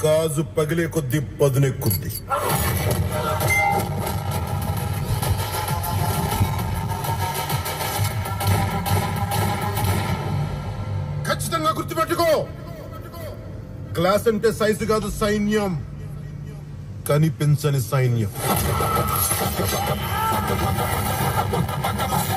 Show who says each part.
Speaker 1: గాజు పగిలే కొద్దీ పదునెక్కుద్ది ఖచ్చితంగా గుర్తుపెట్టుకో క్లాస్ అంటే సైజు కాదు సైన్యం కనిపించని సైన్యం